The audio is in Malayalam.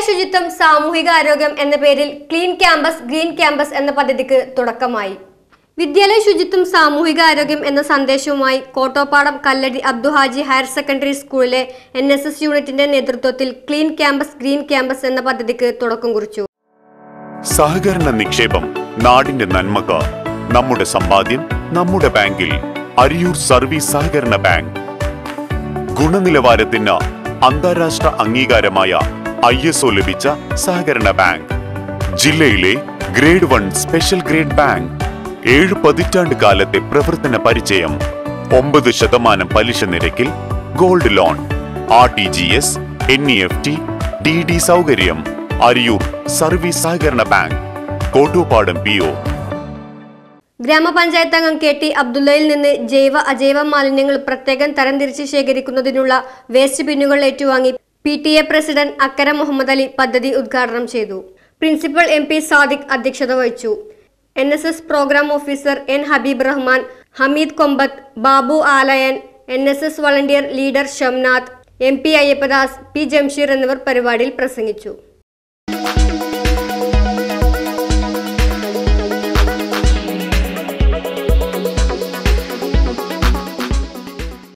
ശുചിത്വം സാമൂഹിക ആരോഗ്യം എന്ന പേരിൽ ക്ലീൻ ക്യാമ്പസ് ഗ്രീൻ ക്യാമ്പസ് എന്ന പദ്ധതിക്ക് തുടക്കമായി വിദ്യാലയ ശുചിത്വം സാമൂഹിക ആരോഗ്യം എന്ന സന്ദേശവുമായി കോട്ടോപ്പാടം കല്ലടി അബ്ദുഹാജി ഹയർ സെക്കൻഡറി സ്കൂളിലെ എൻ എസ് എസ് യൂണിറ്റിന്റെ നേതൃത്വത്തിൽ ക്ലീൻ ക്യാമ്പസ് ഗ്രീൻ ക്യാമ്പസ് എന്ന പദ്ധതിക്ക് തുടക്കം കുറിച്ചു സഹകരണ നിക്ഷേപം നാടിന്റെ നന്മക്ക് നമ്മുടെ സമ്പാദ്യം നമ്മുടെ ബാങ്കിൽ അരിയൂർ സർവീസ് സഹകരണ ബാങ്ക് ഗുണനിലവാരത്തിന് അന്താരാഷ്ട്ര അംഗീകാരമായ ഐ എസ് ഒ ലഭിച്ച സഹകരണ ബാങ്ക് ജില്ലയിലെ grade one special grade bank ഏഴ് പതിറ്റാണ്ട് കാലത്തെ പ്രവർത്തന പരിചയം ഒമ്പത് ശതമാനം പലിശ നിരക്കിൽ gold loan R T G S N E F T D D സൗകര്യം അരിയൂർ സർവീസ് സഹകരണ ബാങ്ക് കോട്ടൂപ്പാടം പി ഒ ഗ്രാമപഞ്ചായത്ത് അംഗം കെ ടി അബ്ദുള്ളയിൽ നിന്ന് ജൈവ അജൈവ മാലിന്യങ്ങൾ പ്രത്യേകം തരംതിരിച്ച് ശേഖരിക്കുന്നതിനുള്ള വേസ്റ്റ് ബിന്നുകൾ ഏറ്റുവാങ്ങി P T A president Akkara Muhammad Ali പദ്ധതി ഉദ്ഘാടനം ചെയ്തു പ്രിൻസിപ്പൽ എം പി സാദിഖ് അധ്യക്ഷത വഹിച്ചു N S S programme officer N Habeeb Rahman Hameed Kombath Babu Alayan N S S volunteer leader Shamnath M P Ayyappadas P Jamsheer എന്നിവർ പരിപാടിയിൽ പ്രസംഗിച്ചു